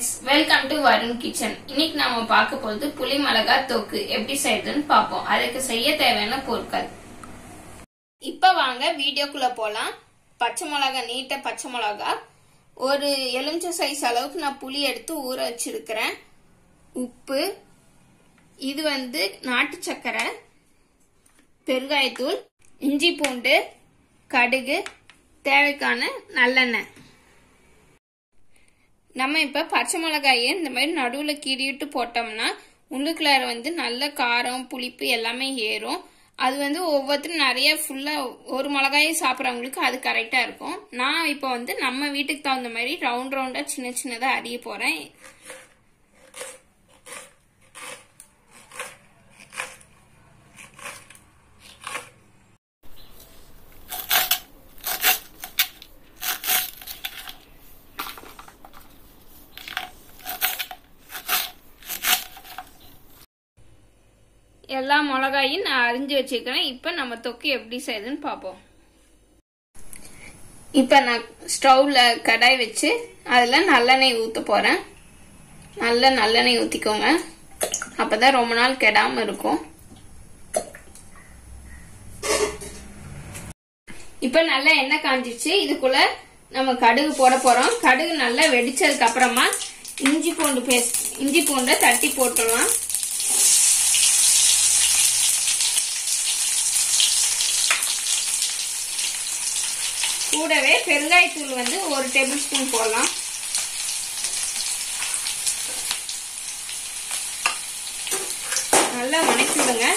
friends welcome to Varun kitchen இன்னைக்கு நாம பார்க்க போறது புளி மிளகா தொக்கு எப்படி செய்யறதுன்னு பார்ப்போம் அதுக்கு செய்ய தேவையான பொருட்கள் இப்ப வாங்க வீடியோக்குள்ள போலாம் பச்சை மிளகா நீட்ட பச்சை மிளகா ஒரு எலுமிச்சை சைஸ் அளவுக்கு நான் புளி எடுத்து ஊற வச்சிருக்கிறேன் உப்பு இது வந்து நாட்டு சக்கரை பெருங்காயத்தூள் இஞ்சி பூண்டு கடுகு தேவைக்கான நல்லெண்ணெய் நம்ம இப்ப பச்சை மிளகாயை இந்த மாதிரி நடுவில் கீறிட்டு போட்டோம்னா உள்ளுக்குள்ளார வந்து நல்ல காரம் புளிப்பு எல்லாமே ஏறும் அது வந்து ஒவ்வொருத்தரும் நிறைய ஃபுல்லா ஒரு மிளகாயை சாப்பிட்றவங்களுக்கு அது கரெக்டா இருக்கும் நான் இப்போ வந்து நம்ம வீட்டுக்கு தகுந்த மாதிரி ரவுண்ட் ரவுண்டா சின்ன சின்னதா அறிய போறேன் எல்லா மிளகாயும் நான் அரிஞ்சு வச்சுக்கிறேன் இப்போ நம்ம தொக்கு எப்படி செய்யுதுன்னு பார்ப்போம் இப்போ நான் ஸ்டவ்ல கடாய் வச்சு அதில் நல்லெண்ணெய் ஊற்ற போகிறேன் நல்ல நல்லெண்ணெய் ஊற்றிக்கோங்க அப்போ தான் ரொம்ப நாள் கெடாமல் இருக்கும் இப்போ நல்லா எண்ணெய் காஞ்சிச்சு இதுக்குள்ள நம்ம கடுகு போட போகிறோம் கடுகு நல்லா வெடிச்சதுக்கு அப்புறமா இஞ்சி பூண்டு பேஸ்ட் இஞ்சி பூண்டை தட்டி போட்டுடலாம் கூடவே பெருங்காயத்தூள் வந்து ஒரு டேபிள் ஸ்பூன் போடலாம் நல்லா வணக்கிடுங்க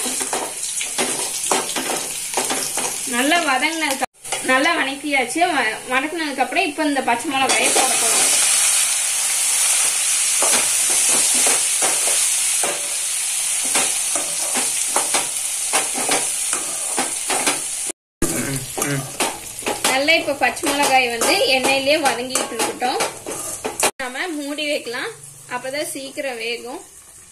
நல்லா வதங்கினதுக்கு நல்லா வணக்கியாச்சு வதக்கினதுக்கு அப்புறம் இப்போ இந்த பச்சை மிளகாயை போட போறோம் நல்லா இப்ப பச்சை மிளகாய் வந்து எண்ணெயிலேயே வதங்கிட்டு இருக்கட்டும் நம்ம மூடி வைக்கலாம் அப்பதான் சீக்கிரம் வேகும்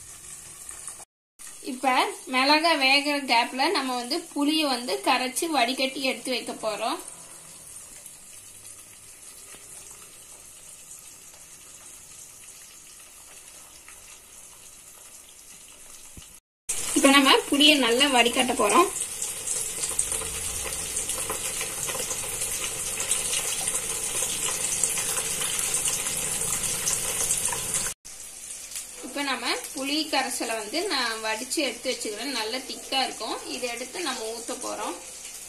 இப்ப மிளகா வேகிற கேப்ல நம்ம வந்து புளிய வந்து கரைச்சு வடிகட்டி எடுத்து வைக்க போறோம் இப்ப நம்ம புளிய நல்லா வடிகட்ட போறோம் இப்போ நம்ம புளி கரைசலை வந்து நான் வடிச்சு எடுத்து வச்சுக்கிறேன் நல்ல திக்கா இருக்கும் இதை எடுத்து நம்ம ஊத்த போறோம்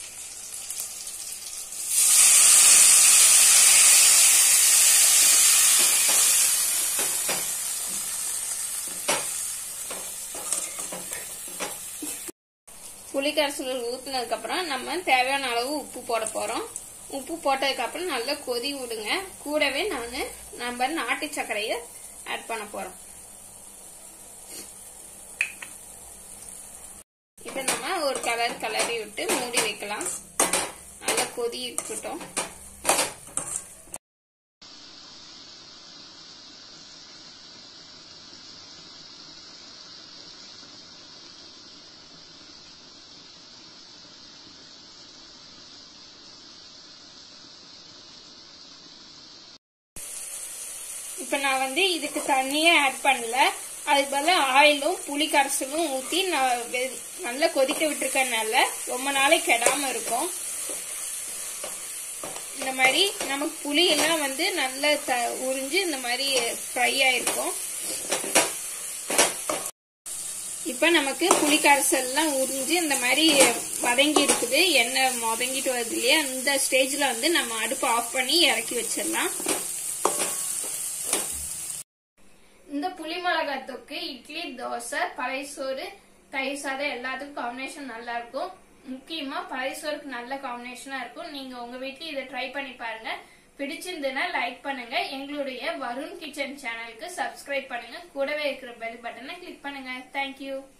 புளி கரைசல் ஊத்துனதுக்கு அப்புறம் நம்ம தேவையான அளவு உப்பு போட போறோம் உப்பு போட்டதுக்கு அப்புறம் நல்லா கொதி விடுங்க கூடவே நான் நம்ம நாட்டு சர்க்கரையை ஆட் பண்ண போறோம் இதை நம்ம ஒரு கலர் கலரி விட்டு மூடி வைக்கலாம் நல்லா கொதி இருக்கட்டும் இப்ப நான் வந்து இதுக்கு தண்ணியே ஆட் பண்ணல அதுக்கு பதில ஆயிலும் புளி கரைசலும் ஊத்தி நான் நல்லா கொதிக்க விட்டுருக்கனால ரொம்ப நாளைக்கு கெடாம இருக்கும் இந்த மாதிரி நமக்கு புளி எல்லாம் வந்து நல்லா உறிஞ்சு இந்த மாதிரி ஃப்ரை ஆயிருக்கும் இப்ப நமக்கு புளி கரைசல் எல்லாம் உறிஞ்சு இந்த மாதிரி வதங்கி இருக்குது எண்ணெய் முதங்கிட்டு வருது இல்லையா இந்த ஸ்டேஜ்ல வந்து நம்ம அடுப்பு ஆஃப் பண்ணி இறக்கி வச்சிடலாம் இந்த புளி மிளகாய் தொக்கு இட்லி தோசை பழைய சோறு தயிர் சாதம் எல்லாத்துக்கும் காம்பினேஷன் நல்லா இருக்கும் முக்கியமா பழைய சோறுக்கு நல்ல காம்பினேஷனா இருக்கும் நீங்க உங்க வீட்லயும் இதை ட்ரை பண்ணி பாருங்க பிடிச்சிருந்ததுன்னா லைக் பண்ணுங்க எங்களுடைய வருண் கிச்சன் சேனலுக்கு சப்ஸ்கிரைப் பண்ணுங்க கூடவே இருக்கிற பெல் பட்டனை கிளிக் பண்ணுங்க தேங்க்யூ